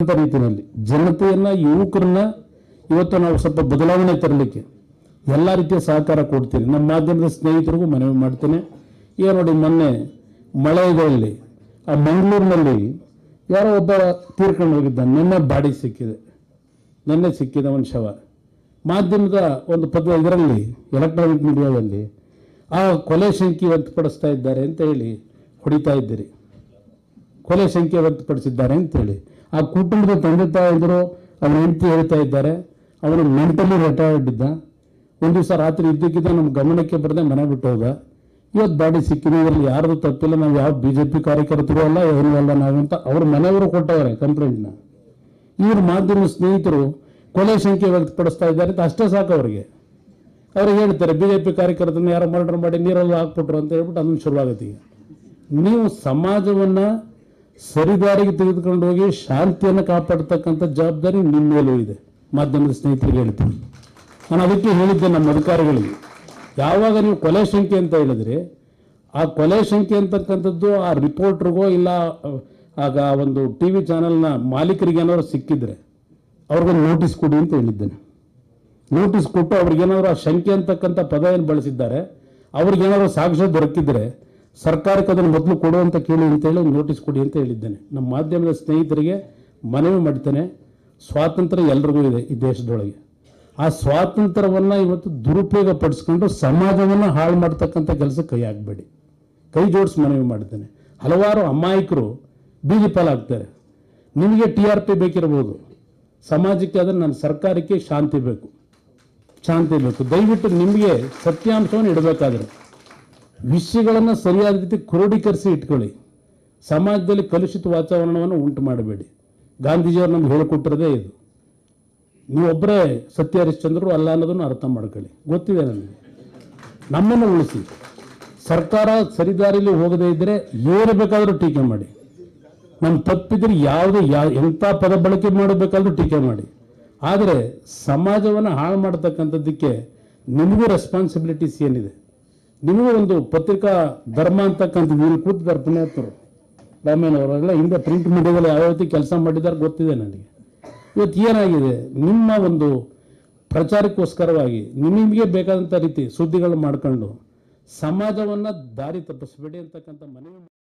ಅಂತ ರೀತಿಯಲ್ಲಿ ಜನತೆಯನ್ನ ಯುವಕರನ್ನ ಇವತ್ತು ನಾವು ಸ್ವಲ್ಪ ಬದಲಾವಣೆ ತರಲಿಕ್ಕೆ ಎಲ್ಲ ರೀತಿಯ ಸಹಕಾರ ಕೊಡ್ತೀನಿ ನಮ್ಮ ಮಾಧ್ಯಮದ ಸ್ನೇಹಿತರಿಗೂ ಮನವಿ ಮಾಡ್ತೇನೆ ಈಗ ನೋಡಿ ಮೊನ್ನೆ ಮಳೆಯಲ್ಲಿ ಆ ಮಂಗಳೂರಿನಲ್ಲಿ ಯಾರೋ ಒಬ್ಬ ತೀರ್ಕೊಂಡು ಹೋಗಿದ್ದ ನಿನ್ನೆ ಬಾಡಿ ಸಿಕ್ಕಿದೆ ನಿನ್ನೆ ಸಿಕ್ಕಿದ ಒಂದು ಶವ ಮಾಧ್ಯಮದ ಒಂದು ಪದ ಇದರಲ್ಲಿ ಎಲೆಕ್ಟ್ರಾನಿಕ್ ಮೀಡಿಯಾದಲ್ಲಿ ಆ ಕೊಲೆ ಶಂಕೆ ವ್ಯಕ್ತಪಡಿಸ್ತಾ ಇದ್ದಾರೆ ಅಂತ ಹೇಳಿ ಹೊಡಿತಾ ಇದ್ದೀರಿ ಕೊಲೆ ಸಂಖ್ಯೆ ವ್ಯಕ್ತಪಡಿಸಿದ್ದಾರೆ ಅಂತೇಳಿ ಆ ಕುಟುಂಬದ ತಂದೆ ತಾಯಿದ್ರು ಅವನ ಹೆಂಡತಿ ಹೇಳ್ತಾ ಇದ್ದಾರೆ ಅವನು ಮೆಂಟಲಿ ರಿಟೈರ್ಡ್ ಇದ್ದ ಒಂದು ದಿವಸ ರಾತ್ರಿ ಇದ್ದಕ್ಕಿದ್ದ ನಮ್ಮ ಗಮನಕ್ಕೆ ಬರದೆ ಮನೆ ಬಿಟ್ಟು ಹೋದ ಇವತ್ತು ಬಾಡಿ ಸಿಕ್ಕಿದೆ ಇದರಲ್ಲಿ ಯಾರ್ದು ತಪ್ಪಿಲ್ಲ ನಾವು ಯಾವ ಬಿ ಜೆ ಪಿ ಕಾರ್ಯಕರ್ತರು ಅಲ್ಲ ಏನೂ ಅಲ್ಲ ನಾವು ಅಂತ ಅವ್ರ ಮನೆಯವರು ಕೊಟ್ಟವ್ರೆ ಕಂಪ್ಲೇಂಟ್ನ ಇವ್ರ ಮಾಧ್ಯಮ ಸ್ನೇಹಿತರು ಕೊಲೆ ಸಂಖ್ಯೆ ವ್ಯಕ್ತಪಡಿಸ್ತಾ ಇದ್ದಾರೆ ಅಂತ ಅಷ್ಟೇ ಸಾಕು ಅವರಿಗೆ ಅವ್ರಿಗೆ ಹೇಳ್ತಾರೆ ಬಿ ಜೆ ಪಿ ಕಾರ್ಯಕರ್ತರನ್ನ ಯಾರೋ ಮರ್ಡರ್ ಮಾಡಿ ನೀರಲ್ಲಿ ಹಾಕ್ಬಿಟ್ರು ಅಂತ ಹೇಳ್ಬಿಟ್ಟು ಅದನ್ನು ಶುರುವಾಗುತ್ತೆ ಈಗ ನೀವು ಸಮಾಜವನ್ನ ಸರಿದಾರಿಗೆ ತೆಗೆದುಕೊಂಡು ಹೋಗಿ ಶಾಂತಿಯನ್ನು ಕಾಪಾಡ್ತಕ್ಕಂಥ ಜವಾಬ್ದಾರಿ ನಿಮ್ಮ ಮೇಲೂ ಇದೆ ಮಾಧ್ಯಮದ ಸ್ನೇಹಿತರಿಗೆ ಹೇಳ್ತೀನಿ ನಾನು ಅದಕ್ಕೆ ಹೇಳಿದ್ದೆ ನಮ್ಮ ಅಧಿಕಾರಿಗಳಿಗೆ ಯಾವಾಗ ನೀವು ಕೊಲೆ ಸಂಖ್ಯೆ ಅಂತ ಹೇಳಿದ್ರೆ ಆ ಕೊಲೆ ಸಂಖ್ಯೆ ಅಂತಕ್ಕಂಥದ್ದು ಆ ರಿಪೋರ್ಟ್ರಿಗೋ ಇಲ್ಲ ಅಹ್, ಆಗ ಆ ಒಂದು ಟಿ ವಿ ಚಾನೆಲ್ನ ಮಾಲೀಕರಿಗೆ ಏನಾದ್ರು ಸಿಕ್ಕಿದ್ರೆ ಅವ್ರಿಗೊಂದು ನೋಟಿಸ್ ಕೊಡಿ ಅಂತ ಹೇಳಿದ್ದೇನೆ ನೋಟಿಸ್ ಕೊಟ್ಟು ಅವ್ರಿಗೇನಾದ್ರು ಆ ಶಂಕೆ ಅಂತಕ್ಕಂಥ ಪದ ಏನು ಬಳಸಿದ್ದಾರೆ ಅವ್ರಿಗೇನಾದ್ರು ಸಾಕ್ಷ್ಯ ದೊರಕಿದ್ರೆ ಸರ್ಕಾರಕ್ಕೆ ಅದನ್ನು ಮೊದಲು ಕೊಡುವಂತ ಕೇಳಿ ಅಂತೇಳಿ ಒಂದು ನೋಟಿಸ್ ಕೊಡಿ ಅಂತ ಹೇಳಿದ್ದೇನೆ ನಮ್ಮ ಮಾಧ್ಯಮದ ಸ್ನೇಹಿತರಿಗೆ ಮನವಿ ಮಾಡ್ತೇನೆ ಸ್ವಾತಂತ್ರ್ಯ ಎಲ್ರಿಗೂ ಇದೆ ಈ ದೇಶದೊಳಗೆ ಆ ಸ್ವಾತಂತ್ರ್ಯವನ್ನು ಇವತ್ತು ದುರುಪಯೋಗ ಪಡಿಸ್ಕೊಂಡು ಸಮಾಜವನ್ನು ಹಾಳು ಮಾಡ್ತಕ್ಕಂಥ ಕೆಲಸ ಕೈ ಹಾಕಬೇಡಿ ಕೈ ಜೋಡಿಸಿ ಮನವಿ ಮಾಡ್ತೇನೆ ಹಲವಾರು ಅಮಾಯಕರು ಬೀದಿ ಪಾಲಾಗ್ತಾರೆ ನಿಮಗೆ ಟಿ ಆರ್ ಪಿ ಬೇಕಿರ್ಬೋದು ಸಮಾಜಕ್ಕೆ ಅದನ್ನು ನನ್ನ ಸರ್ಕಾರಕ್ಕೆ ಶಾಂತಿ ಬೇಕು ಶಾಂತಿ ಬೇಕು ದಯವಿಟ್ಟು ನಿಮಗೆ ಸತ್ಯಾಂಶವನ್ನು ಇಡಬೇಕಾದ್ರೆ ವಿಷಯಗಳನ್ನು ಸರಿಯಾದ ರೀತಿ ಕ್ರೋಢೀಕರಿಸಿ ಇಟ್ಕೊಳ್ಳಿ ಸಮಾಜದಲ್ಲಿ ಕಲುಷಿತ ವಾತಾವರಣವನ್ನು ಉಂಟು ಮಾಡಬೇಡಿ ಗಾಂಧೀಜಿಯವರು ನಮ್ಗೆ ಹೇಳಿಕೊಟ್ಟಿರೋದೇ ಇದು ನೀವೊಬ್ಬರೇ ಸತ್ಯ ಹರಿಶ್ಚಂದ್ರರು ಅಲ್ಲ ಅನ್ನೋದನ್ನು ಅರ್ಥ ಮಾಡ್ಕೊಳ್ಳಿ ಗೊತ್ತಿದೆ ನನಗೆ ನಮ್ಮನ್ನು ಉಳಿಸಿ ಸರ್ಕಾರ ಸರಿದಾರಿಲಿ ಹೋಗದೇ ಇದ್ದರೆ ಏನು ಬೇಕಾದರೂ ಟೀಕೆ ಮಾಡಿ ನಮ್ಮ ತಪ್ಪಿದ್ರೆ ಯಾವುದೇ ಯಾವ ಎಂಥ ಪದ ಬಳಕೆ ಮಾಡಬೇಕಾದ್ರೂ ಟೀಕೆ ಮಾಡಿ ಆದರೆ ಸಮಾಜವನ್ನು ಹಾಳು ಮಾಡ್ತಕ್ಕಂಥದ್ದಕ್ಕೆ ನಿಮಗೂ ರೆಸ್ಪಾನ್ಸಿಬಿಲಿಟೀಸ್ ಏನಿದೆ ನಿಮಗೂ ಒಂದು ಪತ್ರಿಕಾ ಧರ್ಮ ಅಂತಕ್ಕಂಥದ್ದು ಇಲ್ಲಿ ಕೂತಿದ್ದಾರೆ ಪುಣ್ಯಾತ್ಮರು ರಾಮೇನವರೆಲ್ಲ ಹಿಂದೆ ಪ್ರಿಂಟ್ ಮೀಡಿಯಾದಲ್ಲಿ ಯಾವ ರೀತಿ ಕೆಲಸ ಮಾಡಿದ್ದಾರೆ ಗೊತ್ತಿದೆ ನನಗೆ ಇವತ್ತು ಏನಾಗಿದೆ ನಿಮ್ಮ ಒಂದು ಪ್ರಚಾರಕ್ಕೋಸ್ಕರವಾಗಿ ನಿಮಗೆ ಬೇಕಾದಂಥ ರೀತಿ ಸುದ್ದಿಗಳು ಮಾಡ್ಕೊಂಡು ಸಮಾಜವನ್ನು ದಾರಿ ತಪ್ಪಿಸ್ಬೇಡಿ ಅಂತಕ್ಕಂಥ ಮನವಿ